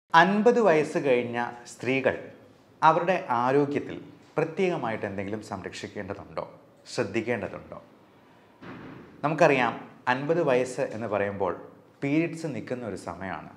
അൻപത് വയസ്സ് കഴിഞ്ഞ സ്ത്രീകൾ അവരുടെ ആരോഗ്യത്തിൽ പ്രത്യേകമായിട്ട് എന്തെങ്കിലും സംരക്ഷിക്കേണ്ടതുണ്ടോ ശ്രദ്ധിക്കേണ്ടതുണ്ടോ നമുക്കറിയാം അൻപത് വയസ്സ് എന്ന് പറയുമ്പോൾ പീരീഡ്സ് നിൽക്കുന്ന ഒരു സമയമാണ്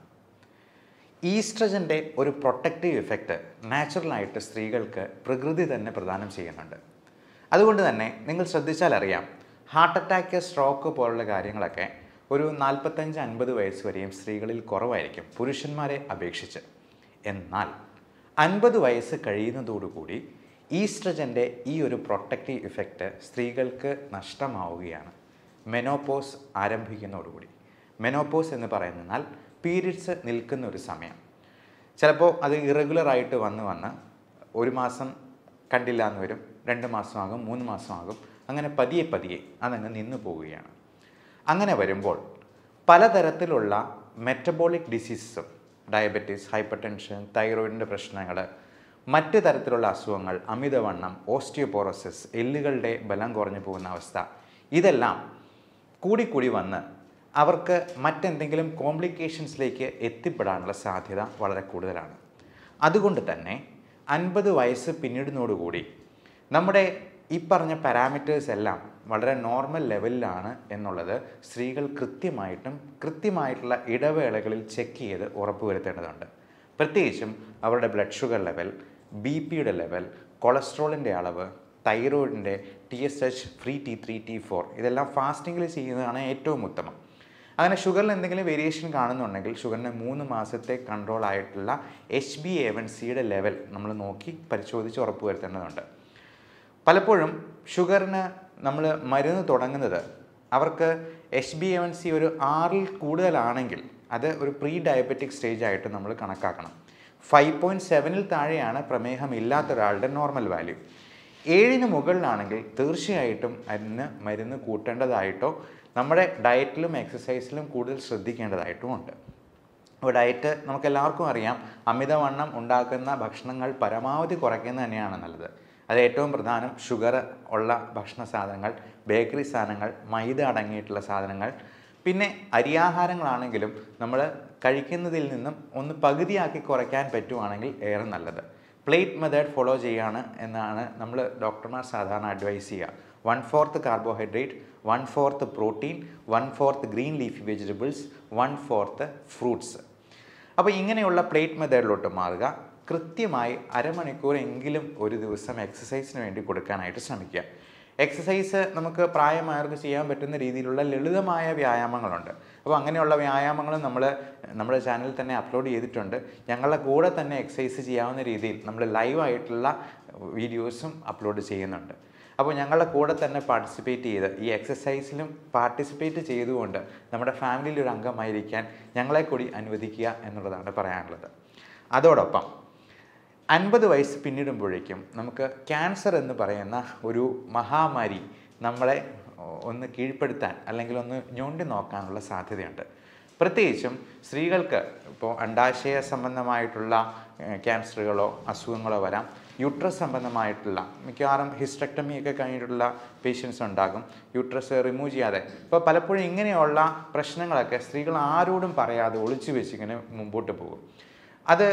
ഈസ്ട്രജൻ്റെ ഒരു പ്രൊട്ടക്റ്റീവ് ഇഫക്റ്റ് നാച്ചുറലായിട്ട് സ്ത്രീകൾക്ക് പ്രകൃതി തന്നെ പ്രദാനം ചെയ്യുന്നുണ്ട് അതുകൊണ്ട് തന്നെ നിങ്ങൾ ശ്രദ്ധിച്ചാൽ അറിയാം ഹാർട്ട് അറ്റാക്ക് സ്ട്രോക്ക് പോലുള്ള കാര്യങ്ങളൊക്കെ ഒരു നാൽപ്പത്തഞ്ച് അൻപത് വയസ്സ് വരെയും സ്ത്രീകളിൽ കുറവായിരിക്കും പുരുഷന്മാരെ അപേക്ഷിച്ച് എന്നാൽ അൻപത് വയസ്സ് കഴിയുന്നതോടുകൂടി ഈസ്ട്രജൻ്റെ ഈ ഒരു പ്രൊട്ടക്റ്റീവ് ഇഫക്റ്റ് സ്ത്രീകൾക്ക് നഷ്ടമാവുകയാണ് മെനോപോസ് ആരംഭിക്കുന്നതോടുകൂടി മെനോപോസ് എന്ന് പറയുന്നാൽ പീരിയഡ്സ് നിൽക്കുന്ന ഒരു സമയം ചിലപ്പോൾ അത് ഇറഗുലറായിട്ട് വന്ന് വന്ന് ഒരു മാസം കണ്ടില്ല എന്ന് വരും രണ്ട് മാസമാകും മൂന്ന് മാസമാകും അങ്ങനെ പതിയെ പതിയെ അതങ്ങ് നിന്നു പോവുകയാണ് അങ്ങനെ വരുമ്പോൾ പലതരത്തിലുള്ള മെറ്റബോളിക് ഡിസീസസും ഡയബറ്റീസ് ഹൈപ്പർ ടെൻഷൻ തൈറോയിഡിൻ്റെ പ്രശ്നങ്ങൾ മറ്റ് തരത്തിലുള്ള അസുഖങ്ങൾ അമിതവണ്ണം ഓസ്റ്റിയോപോറോസിസ് എല്ലുകളുടെ ബലം കുറഞ്ഞു പോകുന്ന അവസ്ഥ ഇതെല്ലാം കൂടിക്കൂടി വന്ന് അവർക്ക് മറ്റെന്തെങ്കിലും കോംപ്ലിക്കേഷൻസിലേക്ക് എത്തിപ്പെടാനുള്ള സാധ്യത വളരെ കൂടുതലാണ് അതുകൊണ്ട് തന്നെ അൻപത് വയസ്സ് പിന്നിടുന്നതോടുകൂടി നമ്മുടെ ഈ പറഞ്ഞ പാരാമീറ്റേഴ്സ് എല്ലാം വളരെ നോർമൽ ലെവലിലാണ് എന്നുള്ളത് സ്ത്രീകൾ കൃത്യമായിട്ടും കൃത്യമായിട്ടുള്ള ഇടവേളകളിൽ ചെക്ക് ചെയ്ത് ഉറപ്പുവരുത്തേണ്ടതുണ്ട് പ്രത്യേകിച്ചും അവരുടെ ബ്ലഡ് ഷുഗർ ലെവൽ ബി പിയുടെ ലെവൽ കൊളസ്ട്രോളിൻ്റെ അളവ് തൈറോയിഡിൻ്റെ T S H free T three T four ഇതെല്ലാം ഫാസ്റ്റിങ്ങിൽ ചെയ്യുന്നതാണ് ഏറ്റവും ഉത്തമം അങ്ങനെ ഷുഗറിൽ എന്തെങ്കിലും വേരിയേഷൻ കാണുന്നുണ്ടെങ്കിൽ ഷുഗറിൻ്റെ മൂന്ന് മാസത്തെ കൺട്രോൾ ആയിട്ടുള്ള എച്ച് ബി എ വൺ സിയുടെ ലെവൽ നമ്മൾ നോക്കി പരിശോധിച്ച് ഉറപ്പ് വരുത്തേണ്ടതുണ്ട് പലപ്പോഴും ഷുഗറിന് നമ്മൾ മരുന്ന് തുടങ്ങുന്നത് അവർക്ക് H B A one C ഒരു ആറിൽ കൂടുതലാണെങ്കിൽ അത് ഒരു പ്രീ ഡയബറ്റിക് സ്റ്റേജ് ആയിട്ട് നമ്മൾ കണക്കാക്കണം ഫൈവ് പോയിൻറ്റ് സെവനിൽ താഴെയാണ് പ്രമേഹം ഇല്ലാത്ത ഒരാളുടെ നോർമൽ വാല്യൂ ഏഴിന് മുകളിലാണെങ്കിൽ തീർച്ചയായിട്ടും അതിന് മരുന്ന് കൂട്ടേണ്ടതായിട്ടോ നമ്മുടെ ഡയറ്റിലും എക്സസൈസിലും കൂടുതൽ ശ്രദ്ധിക്കേണ്ടതായിട്ടും ഉണ്ട് അപ്പോൾ ഡയറ്റ് നമുക്ക് എല്ലാവർക്കും അറിയാം അമിതവണ്ണം ഉണ്ടാക്കുന്ന ഭക്ഷണങ്ങൾ പരമാവധി കുറയ്ക്കുന്നത് തന്നെയാണ് നല്ലത് അത് ഏറ്റവും പ്രധാനം ഷുഗർ ഉള്ള ഭക്ഷണ സാധനങ്ങൾ ബേക്കറി സാധനങ്ങൾ മൈദ അടങ്ങിയിട്ടുള്ള സാധനങ്ങൾ പിന്നെ അരിയാഹാരങ്ങളാണെങ്കിലും നമ്മൾ കഴിക്കുന്നതിൽ നിന്നും ഒന്ന് പകുതിയാക്കി കുറയ്ക്കാൻ പറ്റുവാണെങ്കിൽ ഏറെ നല്ലത് പ്ലേറ്റ് മെത്തേഡ് ഫോളോ ചെയ്യാണ് എന്നാണ് നമ്മൾ ഡോക്ടർമാർ സാധാരണ അഡ്വൈസ് ചെയ്യുക one fourth carbohydrate one fourth protein one fourth green leafy vegetables one fourth fruits അപ്പോൾ ഇങ്ങനെയുള്ള പ്ലേറ്റ് മെത്തേഡിലോട്ട് മാറുക കൃത്യമായി അരമണിക്കൂർ എങ്കിലും ഒരു ദിവസം എക്സസൈസിന് വേണ്ടി കൊടുക്കാനായിട്ട് ശ്രമിക്കുക എക്സസൈസ് നമുക്ക് പ്രായമായവർക്ക് ചെയ്യാൻ പറ്റുന്ന രീതിയിലുള്ള ലളിതമായ വ്യായാമങ്ങളുണ്ട് അപ്പോൾ അങ്ങനെയുള്ള വ്യായാമങ്ങൾ നമ്മൾ നമ്മുടെ ചാനലിൽ തന്നെ അപ്ലോഡ് ചെയ്തിട്ടുണ്ട് ഞങ്ങളുടെ കൂടെ തന്നെ എക്സസൈസ് ചെയ്യാവുന്ന രീതിയിൽ നമ്മൾ ലൈവായിട്ടുള്ള വീഡിയോസും അപ്ലോഡ് ചെയ്യുന്നുണ്ട് അപ്പോൾ ഞങ്ങളുടെ കൂടെ തന്നെ പാർട്ടിസിപ്പേറ്റ് ചെയ്ത് ഈ എക്സസൈസിലും പാർട്ടിസിപ്പേറ്റ് ചെയ്തുകൊണ്ട് നമ്മുടെ ഫാമിലിയിൽ ഒരു അംഗമായിരിക്കാൻ ഞങ്ങളെ കൂടി അനുവദിക്കുക എന്നുള്ളതാണ് പറയാനുള്ളത് അതോടൊപ്പം അൻപത് വയസ്സ് പിന്നിടുമ്പോഴേക്കും നമുക്ക് ക്യാൻസർ എന്ന് പറയുന്ന ഒരു മഹാമാരി നമ്മളെ ഒന്ന് കീഴ്പ്പെടുത്താൻ അല്ലെങ്കിൽ ഒന്ന് ഞൊണ്ടി നോക്കാനുള്ള സാധ്യതയുണ്ട് പ്രത്യേകിച്ചും സ്ത്രീകൾക്ക് ഇപ്പോൾ അണ്ടാശയ സംബന്ധമായിട്ടുള്ള ക്യാൻസറുകളോ അസുഖങ്ങളോ വരാം യൂട്രസ് സംബന്ധമായിട്ടുള്ള മിക്കവാറും ഹിസ്റ്റക്ടമി ഒക്കെ കഴിഞ്ഞിട്ടുള്ള പേഷ്യൻസ് ഉണ്ടാകും യൂട്രസ് റിമൂവ് ചെയ്യാതെ ഇപ്പോൾ പലപ്പോഴും ഇങ്ങനെയുള്ള പ്രശ്നങ്ങളൊക്കെ സ്ത്രീകൾ ആരോടും പറയാതെ ഒളിച്ചു വെച്ചിങ്ങനെ മുമ്പോട്ട് പോകും അത്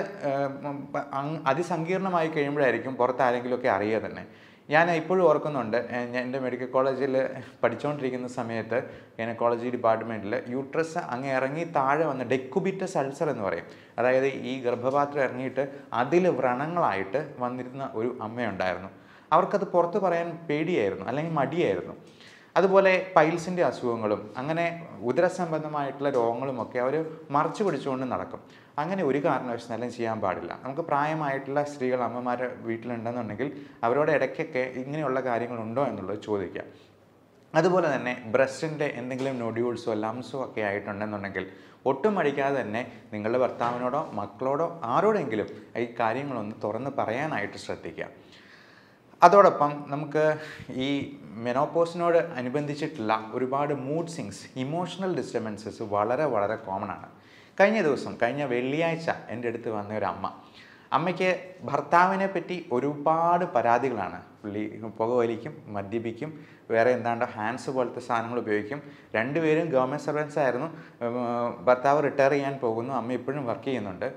അതിസങ്കീർണമായി കഴിയുമ്പോഴായിരിക്കും പുറത്ത് ആരെങ്കിലുമൊക്കെ അറിയുക തന്നെ ഞാൻ ഇപ്പോഴും ഓർക്കുന്നുണ്ട് ഞാൻ എൻ്റെ മെഡിക്കൽ കോളേജിൽ പഠിച്ചുകൊണ്ടിരിക്കുന്ന സമയത്ത് ഗൈനക്കോളജി ഡിപ്പാർട്ട്മെൻറ്റിൽ യൂട്രസ് അങ്ങ് ഇറങ്ങി താഴെ വന്ന് ഡെക്കുബിറ്റസ് അൾസർ എന്ന് പറയും അതായത് ഈ ഗർഭപാത്രം ഇറങ്ങിയിട്ട് അതിൽ വ്രണങ്ങളായിട്ട് വന്നിരുന്ന ഒരു അമ്മയുണ്ടായിരുന്നു അവർക്കത് പുറത്ത് പറയാൻ പേടിയായിരുന്നു അല്ലെങ്കിൽ മടിയായിരുന്നു അതുപോലെ പൈൽസിൻ്റെ അസുഖങ്ങളും അങ്ങനെ ഉദരസംബന്ധമായിട്ടുള്ള രോഗങ്ങളുമൊക്കെ അവർ മറച്ചു പിടിച്ചുകൊണ്ട് നടക്കും അങ്ങനെ ഒരു കാരണവശാലും ചെയ്യാൻ പാടില്ല നമുക്ക് പ്രായമായിട്ടുള്ള സ്ത്രീകൾ അമ്മമാരെ വീട്ടിലുണ്ടെന്നുണ്ടെങ്കിൽ അവരോട് ഇടയ്ക്കൊക്കെ ഇങ്ങനെയുള്ള കാര്യങ്ങളുണ്ടോ എന്നുള്ളത് ചോദിക്കാം അതുപോലെ തന്നെ ബ്രസ്റ്റിൻ്റെ എന്തെങ്കിലും നൊഡ്യൂൾസോ ലംസോ ഒക്കെ ആയിട്ടുണ്ടെന്നുണ്ടെങ്കിൽ ഒട്ടും മടിക്കാതെ തന്നെ നിങ്ങളുടെ ഭർത്താവിനോടോ മക്കളോടോ ആരോടെങ്കിലും ഈ കാര്യങ്ങളൊന്ന് തുറന്ന് പറയാനായിട്ട് ശ്രദ്ധിക്കുക അതോടൊപ്പം നമുക്ക് ഈ മെനോപോസിനോട് അനുബന്ധിച്ചിട്ടുള്ള ഒരുപാട് മൂഡ് സിങ്സ് ഇമോഷണൽ ഡിസ്റ്റർബൻസസ് വളരെ വളരെ കോമൺ ആണ് കഴിഞ്ഞ ദിവസം കഴിഞ്ഞ വെള്ളിയാഴ്ച എൻ്റെ അടുത്ത് വന്ന ഒരു അമ്മ അമ്മയ്ക്ക് ഭർത്താവിനെ പറ്റി ഒരുപാട് പരാതികളാണ് പുള്ളി പുകവലിക്കും മദ്യപിക്കും വേറെ എന്താണ്ട് ഹാൻഡ്സ് പോലത്തെ സാധനങ്ങൾ ഉപയോഗിക്കും രണ്ടുപേരും ഗവൺമെൻറ് സർവൻസ് ആയിരുന്നു ഉം, ഭർത്താവ് റിട്ടയർ ചെയ്യാൻ പോകുന്നു അമ്മ ഇപ്പോഴും വർക്ക് ചെയ്യുന്നുണ്ട്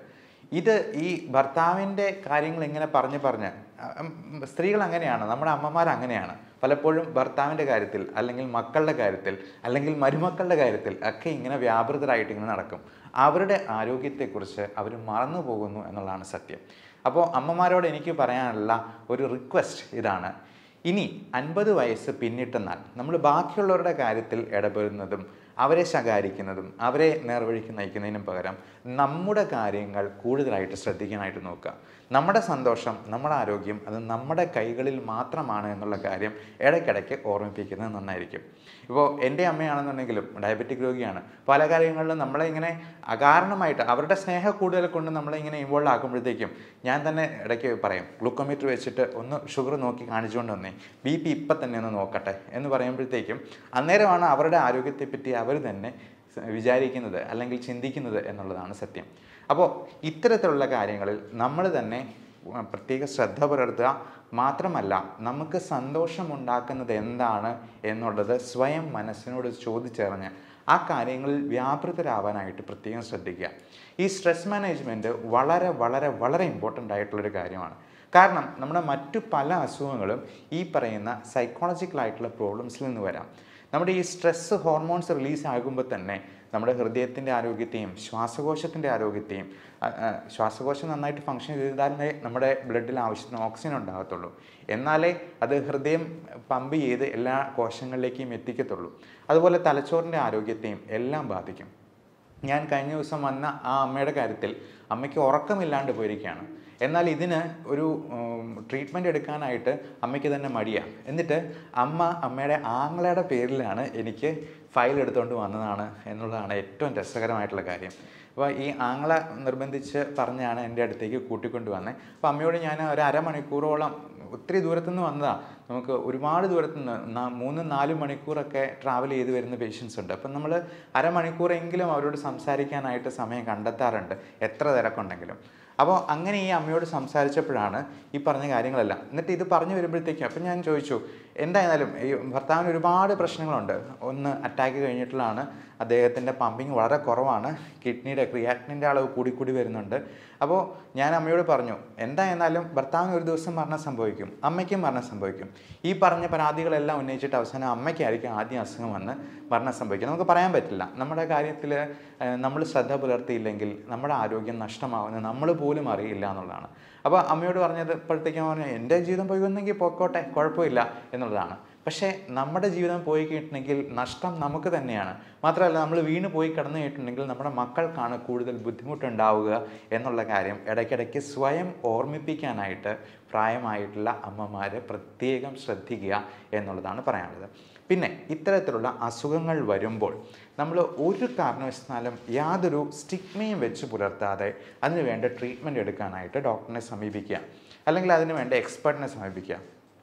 ഇത് ഈ ഭർത്താവിൻ്റെ കാര്യങ്ങൾ ഇങ്ങനെ പറഞ്ഞ് പറഞ്ഞ് അ- ഉം, സ്ത്രീകൾ അങ്ങനെയാണ് നമ്മുടെ അമ്മമാർ അങ്ങനെയാണ് പലപ്പോഴും ഭർത്താവിൻ്റെ കാര്യത്തിൽ അല്ലെങ്കിൽ മക്കളുടെ കാര്യത്തിൽ അല്ലെങ്കിൽ മരുമക്കളുടെ കാര്യത്തിൽ ഒക്കെ ഇങ്ങനെ വ്യാപൃതരായിട്ട് ഇങ്ങനെ നടക്കും അവരുടെ ആരോഗ്യത്തെക്കുറിച്ച് അവർ മറന്നു പോകുന്നു എന്നുള്ളതാണ് സത്യം അപ്പോൾ അമ്മമാരോട് എനിക്ക് പറയാനുള്ള ഒരു റിക്വസ്റ്റ് ഇതാണ് ഇനി അൻപത് വയസ്സ് പിന്നിട്ടെന്നാൽ നമ്മൾ ബാക്കിയുള്ളവരുടെ കാര്യത്തിൽ ഇടപെടുന്നതും അവരെ ശകാരിക്കുന്നതും അവരെ നേർവഴിക്ക് നയിക്കുന്നതിനും പകരം നമ്മുടെ കാര്യങ്ങൾ കൂടുതലായിട്ട് ശ്രദ്ധിക്കാനായിട്ട് നോക്കുക നമ്മുടെ സന്തോഷം നമ്മുടെ ആരോഗ്യം അത് നമ്മുടെ കൈകളിൽ മാത്രമാണ് എന്നുള്ള കാര്യം ഇടയ്ക്കിടയ്ക്ക് ഓർമ്മിപ്പിക്കുന്നത് നന്നായിരിക്കും ഇപ്പോൾ എൻ്റെ അമ്മയാണെന്നുണ്ടെങ്കിലും ഡയബറ്റിക് രോഗിയാണ് പല കാര്യങ്ങളിലും നമ്മളെ ഇങ്ങനെ അകാരണമായിട്ട് അവരുടെ സ്നേഹ കൂടുതൽ കൊണ്ട് നമ്മളെ ഇങ്ങനെ ഇൻവോൾവ് ആക്കുമ്പോഴത്തേക്കും ഞാൻ തന്നെ ഇടയ്ക്ക് പറയും ഗ്ലൂക്കോമീറ്റർ വെച്ചിട്ട് ഒന്ന് ഷുഗർ നോക്കി കാണിച്ചുകൊണ്ട് വന്നേ ബി പി ഇപ്പം തന്നെ ഒന്ന് നോക്കട്ടെ എന്ന് പറയുമ്പോഴത്തേക്കും അന്നേരമാണ് അവരുടെ ആരോഗ്യത്തെപ്പറ്റി അവർ തന്നെ സ- വിചാരിക്കുന്നത് അല്ലെങ്കിൽ ചിന്തിക്കുന്നത് എന്നുള്ളതാണ് സത്യം അപ്പോൾ ഇത്തരത്തിലുള്ള കാര്യങ്ങളിൽ നമ്മൾ തന്നെ ഉം, പ്രത്യേക ശ്രദ്ധ പുലർത്തുക മാത്രമല്ല നമുക്ക് സന്തോഷമുണ്ടാക്കുന്നത് എന്താണ് എന്നുള്ളത് സ്വയം മനസ്സിനോട് ചോദിച്ചറിഞ്ഞ് ആ കാര്യങ്ങളിൽ വ്യാപൃതരാവാനായിട്ട് പ്രത്യേകം ശ്രദ്ധിക്കുക ഈ സ്ട്രെസ് മാനേജ്മെൻറ്റ് വളരെ വളരെ വളരെ ഇമ്പോർട്ടൻ്റ് ആയിട്ടുള്ളൊരു കാര്യമാണ് കാരണം നമ്മുടെ മറ്റു പല അസുഖങ്ങളും ഈ പറയുന്ന സൈക്കോളജിക്കൽ ആയിട്ടുള്ള പ്രോബ്ലംസിൽ നിന്ന് വരാം നമ്മുടെ ഈ സ്ട്രെസ് ഹോർമോൺസ് റിലീസ് ആകുമ്പോൾ തന്നെ നമ്മുടെ ഹൃദയത്തിൻ്റെ ആരോഗ്യത്തെയും ശ്വാസകോശത്തിൻ്റെ ആരോഗ്യത്തെയും ആ, ആ, ശ്വാസകോശം നന്നായിട്ട് ഫങ്ഷൻ ചെയ്താലേ നമ്മുടെ ബ്ലഡിൽ ആവശ്യത്തിന് ഓക്സിജൻ ഉണ്ടാകത്തുള്ളൂ എന്നാലേ അത് ഹൃദയം പമ്പ് ചെയ്ത് എല്ലാ കോശങ്ങളിലേക്കും എത്തിക്കത്തുള്ളൂ അതുപോലെ തലച്ചോറിൻ്റെ ആരോഗ്യത്തെയും എല്ലാം ബാധിക്കും ഞാൻ കഴിഞ്ഞ ദിവസം വന്ന ആ അമ്മയുടെ കാര്യത്തിൽ അമ്മയ്ക്ക് ഉറക്കമില്ലാണ്ട് പോയിരിക്കുകയാണ് എന്നാൽ ഇതിന് ഒരു ട്രീറ്റ്മെൻറ്റ് എടുക്കാനായിട്ട് അമ്മയ്ക്ക് തന്നെ മടിയാണ് എന്നിട്ട് അമ്മ അമ്മയുടെ ആങ്ങളയുടെ പേരിലാണ് എനിക്ക് ഫയൽ എടുത്തുകൊണ്ട് വന്നതാണ് എന്നുള്ളതാണ് ഏറ്റവും രസകരമായിട്ടുള്ള കാര്യം അപ്പോൾ ഈ ആങ്ങള നിർബന്ധിച്ച് പറഞ്ഞാണ് എൻ്റെ അടുത്തേക്ക് കൂട്ടിക്കൊണ്ട് വന്നത് അപ്പോൾ അമ്മയോട് ഞാൻ ഒരു അരമണിക്കൂറോളം ഒത്തിരി ദൂരത്തുനിന്ന് വന്നതാണ് നമുക്ക് ഒരുപാട് ദൂരത്തുനിന്ന് നാ- മൂന്ന് നാല് മണിക്കൂറൊക്കെ ട്രാവൽ ചെയ്ത് വരുന്ന പേഷ്യൻസ് ഉണ്ട് അപ്പം നമ്മൾ അരമണിക്കൂറെങ്കിലും അവരോട് സംസാരിക്കാനായിട്ട് സമയം കണ്ടെത്താറുണ്ട് എത്ര തിരക്കുണ്ടെങ്കിലും അപ്പോൾ അങ്ങനെ ഈ അമ്മയോട് സംസാരിച്ചപ്പോഴാണ് ഈ പറഞ്ഞ കാര്യങ്ങളെല്ലാം എന്നിട്ട് ഇത് പറഞ്ഞു വരുമ്പോഴത്തേക്കും അപ്പം ഞാൻ ചോദിച്ചു എന്തായാലും ഈ ഭർത്താവിന് ഒരുപാട് പ്രശ്നങ്ങളുണ്ട് ഒന്ന് അറ്റാക്ക് കഴിഞ്ഞിട്ടുള്ളതാണ് അദ്ദേഹത്തിൻ്റെ പമ്പിങ് വളരെ കുറവാണ് കിഡ്നിയുടെ ക്രിയാറ്റിനിൻ്റെ അളവ് കൂടി കൂടി വരുന്നുണ്ട് അപ്പോൾ ഞാൻ അമ്മയോട് പറഞ്ഞു എന്തായിരുന്നാലും ഭർത്താവിന് ഒരു ദിവസം മരണം സംഭവിക്കും അമ്മയ്ക്കും മരണം സംഭവിക്കും ഈ പറഞ്ഞ പരാതികളെല്ലാം ഉന്നയിച്ചിട്ട് അവസാനം അമ്മയ്ക്കായിരിക്കും ആദ്യം അസുഖം വന്ന് മരണം സംഭവിക്കുക നമുക്ക് പറയാൻ പറ്റില്ല നമ്മുടെ കാര്യത്തിൽ നമ്മൾ ശ്രദ്ധ പുലർത്തിയില്ലെങ്കിൽ നമ്മുടെ ആരോഗ്യം നഷ്ടമാവുന്നത് നമ്മൾ പോലും അറിയില്ല എന്നുള്ളതാണ് അപ്പോൾ അമ്മയോട് പറഞ്ഞത് ഇപ്പോഴത്തേക്കും പറഞ്ഞു എൻ്റെ ജീവിതം പോയി വന്നെങ്കിൽ പോയിക്കോട്ടെ കുഴപ്പമില്ല എന്നുള്ളതാണ് പക്ഷേ നമ്മുടെ ജീവിതം പോയി കഴിഞ്ഞിട്ടുണ്ടെങ്കിൽ നഷ്ടം നമുക്ക് തന്നെയാണ് മാത്രമല്ല നമ്മൾ വീണ് പോയി കിടന്നു കഴിഞ്ഞിട്ടുണ്ടെങ്കിൽ നമ്മുടെ മക്കൾക്കാണ് കൂടുതൽ ബുദ്ധിമുട്ടുണ്ടാവുക എന്നുള്ള കാര്യം ഇടയ്ക്കിടയ്ക്ക് സ്വയം ഓർമ്മിപ്പിക്കാനായിട്ട് പ്രായമായിട്ടുള്ള അമ്മമാർ പ്രത്യേകം ശ്രദ്ധിക്കുക എന്നുള്ളതാണ് പറയാനുള്ളത് പിന്നെ ഇത്തരത്തിലുള്ള അസുഖങ്ങൾ വരുമ്പോൾ നമ്മൾ ഒരു കാരണവശാലും യാതൊരു സ്റ്റിഗ്മയും വെച്ച് പുലർത്താതെ അതിന് വേണ്ട ട്രീറ്റ്മെൻറ്റ് എടുക്കാനായിട്ട് ഡോക്ടറിനെ സമീപിക്കുക അല്ലെങ്കിൽ അതിന് വേണ്ട എക്സ്പെർട്ടിനെ സമീപിക്കുക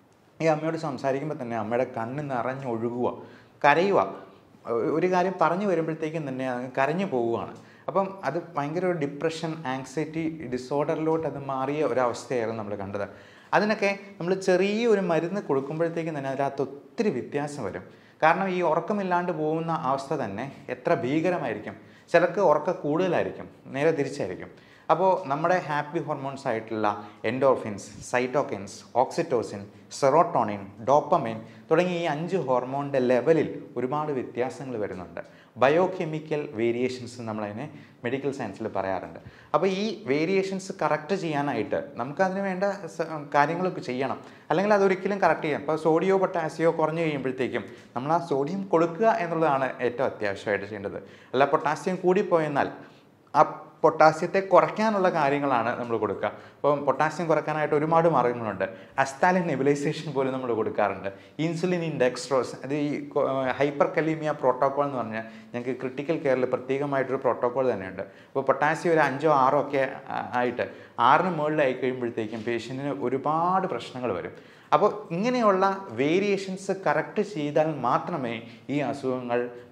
ഈ അമ്മയോട് സംസാരിക്കുമ്പോൾ തന്നെ അമ്മയുടെ കണ്ണ് നിറഞ്ഞൊഴുകുക കരയുക ഒ- ഒരു കാര്യം പറഞ്ഞു വരുമ്പോഴത്തേക്കും തന്നെ അങ്ങ് കരഞ്ഞു പോവുകയാണ് അപ്പം അത് ഭയങ്കര ഒരു ഡിപ്രഷൻ ആങ്സൈറ്റി ഡിസോർഡറിലോട്ട് അത് മാറിയ ഒരവസ്ഥയായിരുന്നു നമ്മൾ കണ്ടത് അതിനൊക്കെ നമ്മൾ ചെറിയ ഒരു മരുന്ന് കൊടുക്കുമ്പോഴത്തേക്കും തന്നെ അതിനകത്ത് ഒത്തിരി വ്യത്യാസം വരും കാരണം ഈ ഉറക്കമില്ലാണ്ട് പോകുന്ന അവസ്ഥ തന്നെ എത്ര ഭീകരമായിരിക്കും ചിലർക്ക് ഉറക്കം കൂടുതലായിരിക്കും നേരെ തിരിച്ചായിരിക്കും അപ്പോൾ നമ്മുടെ ഹാപ്പി ഹോർമോൺസ് ആയിട്ടുള്ള endorphins cytokines oxytocin serotonin dopamine തുടങ്ങിയ ഈ അഞ്ച് ഹോർമോണിൻ്റെ ലെവലിൽ ഒരുപാട് വ്യത്യാസങ്ങൾ വരുന്നുണ്ട് ബയോ കെമിക്കൽ വേരിയേഷൻസ് നമ്മളതിനെ മെഡിക്കൽ സയൻസിൽ പറയാറുണ്ട് അപ്പോൾ ഈ വേരിയേഷൻസ് കറക്റ്റ് ചെയ്യാനായിട്ട് നമുക്കതിന് വേണ്ട സ- കാര്യങ്ങളൊക്കെ ചെയ്യണം അല്ലെങ്കിൽ അതൊരിക്കലും കറക്റ്റ് ചെയ്യാം ഇപ്പോൾ സോഡിയോ പൊട്ടാസിയോ കുറഞ്ഞു കഴിയുമ്പോഴത്തേക്കും നമ്മൾ ആ സോഡിയം കൊടുക്കുക എന്നുള്ളതാണ് ഏറ്റവും അത്യാവശ്യമായിട്ട് ചെയ്യേണ്ടത് അല്ല പൊട്ടാസ്യം കൂടിപ്പോയെന്നാൽ ആ പൊട്ടാസ്യത്തെ കുറയ്ക്കാനുള്ള കാര്യങ്ങളാണ് നമ്മൾ കൊടുക്കുക അപ്പം പൊട്ടാസ്യം കുറയ്ക്കാനായിട്ട് ഒരുപാട് മാർഗങ്ങളുണ്ട് അസ്താലിൻ നെബിലൈസേഷൻ പോലും നമ്മൾ കൊടുക്കാറുണ്ട് ഇൻസുലിൻ ഇൻഡെക്സ്ട്രോസ് അത് ഈ ഹൈപ്പർ കലീമിയ പ്രോട്ടോക്കോൾ എന്ന് പറഞ്ഞാൽ ഞങ്ങൾക്ക് ക്രിട്ടിക്കൽ കെയറിൽ പ്രത്യേകമായിട്ടൊരു പ്രോട്ടോക്കോൾ തന്നെയുണ്ട് അപ്പോൾ പൊട്ടാസ്യം ഒരു അഞ്ചോ ആറോ ഒക്കെ ആ- ആയിട്ട് ആറിന് മുകളിലായി കഴിയുമ്പോഴത്തേക്കും പേഷ്യൻറ്റിന് ഒരുപാട് പ്രശ്നങ്ങൾ വരും അപ്പോൾ ഇങ്ങനെയുള്ള വേരിയേഷൻസ് കറക്റ്റ് ചെയ്താൽ മാത്രമേ ഈ അസുഖങ്ങൾ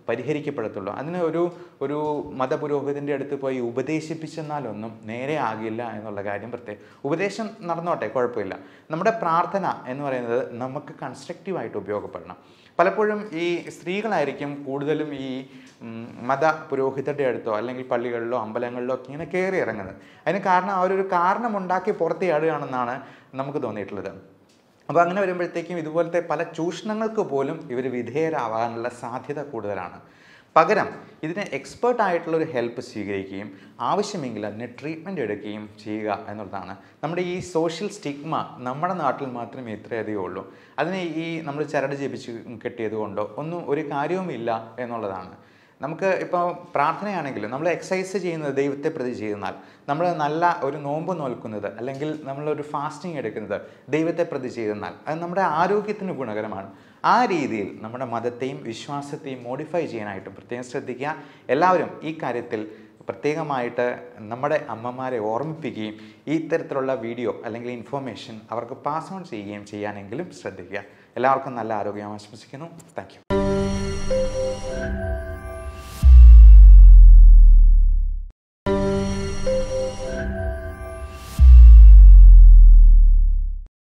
പരിഹരിക്കപ്പെടത്തുള്ളൂ അതിന് ഒരു ഒരു മതപുരോഹിതൻ്റെ അടുത്ത് പോയി ഉപദേശിപ്പിച്ചെന്നാലൊന്നും നേരെ ആകില്ല എന്നുള്ള കാര്യം പ്രത്യേകം ഉപദേശം നടന്നോട്ടെ കുഴപ്പമില്ല നമ്മുടെ പ്രാർത്ഥന എന്ന് പറയുന്നത് നമുക്ക് കൺസ്ട്രക്റ്റീവായിട്ട് ഉപയോഗപ്പെടണം പലപ്പോഴും ഈ സ്ത്രീകളായിരിക്കും കൂടുതലും ഈ ഉം, മത പുരോഹിതരുടെ അടുത്തോ അല്ലെങ്കിൽ പള്ളികളിലോ അമ്പലങ്ങളിലോ ഒക്കെ ഇങ്ങനെ കയറി ഇറങ്ങുന്നത് അതിന് കാരണം അവരൊരു കാരണമുണ്ടാക്കി പുറത്തിയാടുകയാണെന്നാണ് നമുക്ക് തോന്നിയിട്ടുള്ളത് അപ്പോൾ അങ്ങനെ വരുമ്പോഴത്തേക്കും ഇതുപോലത്തെ പല ചൂഷണങ്ങൾക്ക് പോലും ഇവർ വിധേയരാവാനുള്ള സാധ്യത കൂടുതലാണ് പകരം ഇതിന് എക്സ്പേർട്ട് ആയിട്ടുള്ള ഒരു ഹെൽപ്പ് സ്വീകരിക്കുകയും ആവശ്യമെങ്കിൽ അതിന് ട്രീറ്റ്മെൻറ്റ് എടുക്കുകയും ചെയ്യുക എന്നുള്ളതാണ് നമ്മുടെ ഈ സോഷ്യൽ സ്റ്റിഗ്മ നമ്മുടെ നാട്ടിൽ മാത്രമേ ഇത്രയധികം ഉള്ളൂ അതിനെ ഈ നമ്മൾ ചരട് ജപിച്ച് കെട്ടിയത് കൊണ്ടോ ഒന്നും ഒരു കാര്യവുമില്ല എന്നുള്ളതാണ് നമുക്ക് ഇപ്പോൾ പ്രാർത്ഥനയാണെങ്കിലും നമ്മൾ എക്സസൈസ് ചെയ്യുന്നത് ദൈവത്തെ പ്രതി ചെയ്യുന്നാൽ നമ്മൾ നല്ല ഒരു നോമ്പ് നോൽക്കുന്നത് അല്ലെങ്കിൽ നമ്മളൊരു ഫാസ്റ്റിംഗ് എടുക്കുന്നത് ദൈവത്തെ പ്രതി ചെയ്യുന്നാൽ അത് നമ്മുടെ ആരോഗ്യത്തിന് ഗുണകരമാണ് ആ രീതിയിൽ നമ്മുടെ മതത്തെയും വിശ്വാസത്തെയും മോഡിഫൈ ചെയ്യാനായിട്ടും പ്രത്യേകം ശ്രദ്ധിക്കുക എല്ലാവരും ഈ കാര്യത്തിൽ പ്രത്യേകമായിട്ട് നമ്മുടെ അമ്മമാരെ ഓർമ്മിപ്പിക്കുകയും ഈ തരത്തിലുള്ള വീഡിയോ അല്ലെങ്കിൽ ഇൻഫോർമേഷൻ അവർക്ക് പാസ് ഓൺ ചെയ്യുകയും ചെയ്യാനെങ്കിലും ശ്രദ്ധിക്കുക എല്ലാവർക്കും നല്ല ആരോഗ്യം ആശംസിക്കുന്നു താങ്ക്